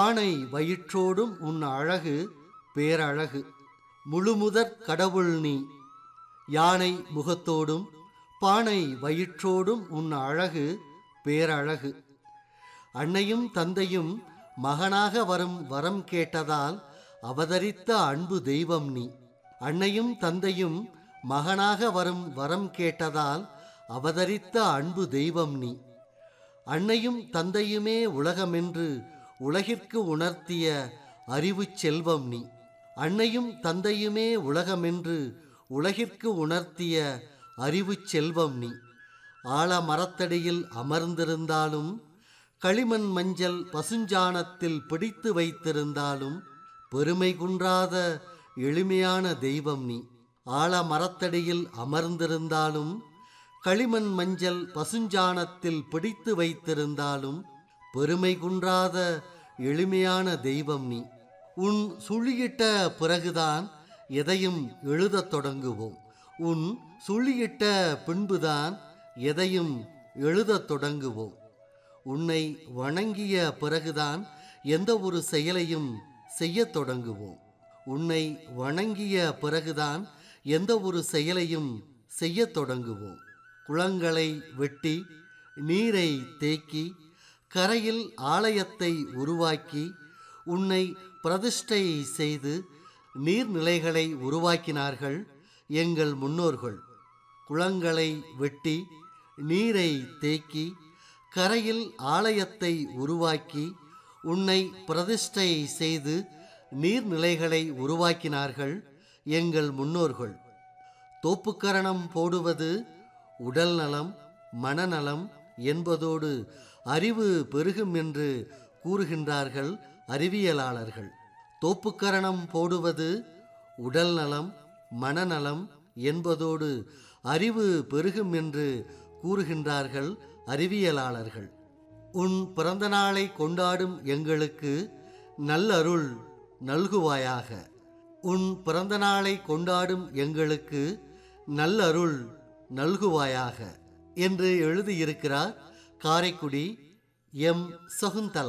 பானை வயிற்றோடும் உன் அழகு பேரழகு முழுமுதற் கடவுள் நீ யானை முகத்தோடும் பானை வயிற்றோடும் உன் அழகு பேரழகு அன்னையும் தந்தையும் மகனாக வரும் வரம் கேட்டதால் அவதரித்த அன்பு தெய்வம் நீ அன்னையும் தந்தையும் மகனாக வரும் வரம் கேட்டதால் அவதரித்த அன்பு தெய்வம் நீ அன்னையும் தந்தையுமே உலகமென்று உலகிற்கு உணர்த்திய அறிவுச் செல்வம் நீ அன்னையும் தந்தையுமே உலகமென்று உலகிற்கு உணர்த்திய அறிவுச் செல்வம் நீ ஆலமரத்தடியில் அமர்ந்திருந்தாலும் களிமண் மஞ்சள் பசுஞ்சாணத்தில் பிடித்து வைத்திருந்தாலும் பெருமை குன்றாத எளிமையான தெய்வம் நீ ஆலமரத்தடியில் அமர்ந்திருந்தாலும் களிமண் மஞ்சள் பசுஞ்சாணத்தில் பிடித்து வைத்திருந்தாலும் பெருமை குன்றாத எளிமையான தெய்வம் நீ உன் சுழியிட்ட பிறகுதான் எதையும் எழுதத் தொடங்குவோம் உன் சுழியிட்ட பின்புதான் எதையும் எழுதத் தொடங்குவோம் உன்னை வணங்கிய பிறகுதான் எந்த ஒரு செயலையும் செய்யத் தொடங்குவோம் உன்னை வணங்கிய பிறகுதான் எந்த ஒரு செயலையும் செய்யத் தொடங்குவோம் குளங்களை வெட்டி நீரை தேக்கி கரையில் ஆலயத்தை உருவாக்கி உன்னை பிரதிஷ்டை செய்து நீர்நிலைகளை உருவாக்கினார்கள் எங்கள் முன்னோர்கள் குளங்களை வெட்டி நீரை தேக்கி கரையில் ஆலயத்தை உருவாக்கி உன்னை பிரதிஷ்டை செய்து நீர்நிலைகளை உருவாக்கினார்கள் எங்கள் முன்னோர்கள் தோப்புக்கரணம் போடுவது உடல் நலம் மனநலம் என்பதோடு அறிவு பெருகும் என்று கூறுகின்றார்கள் அறிவியலாளர்கள் தோப்புக்கரணம் போடுவது உடல் நலம் மனநலம் என்பதோடு அறிவு பெருகும் என்று கூறுகின்றார்கள் அறிவியலாளர்கள் உன் பிறந்த நாளை கொண்டாடும் எங்களுக்கு நல்லருள் நல்குவாயாக உன் பிறந்த நாளை கொண்டாடும் எங்களுக்கு நல்லருள் நல்குவாயாக என்று எழுதியிருக்கிறார் காரைக்குடி எம் சகுந்தலா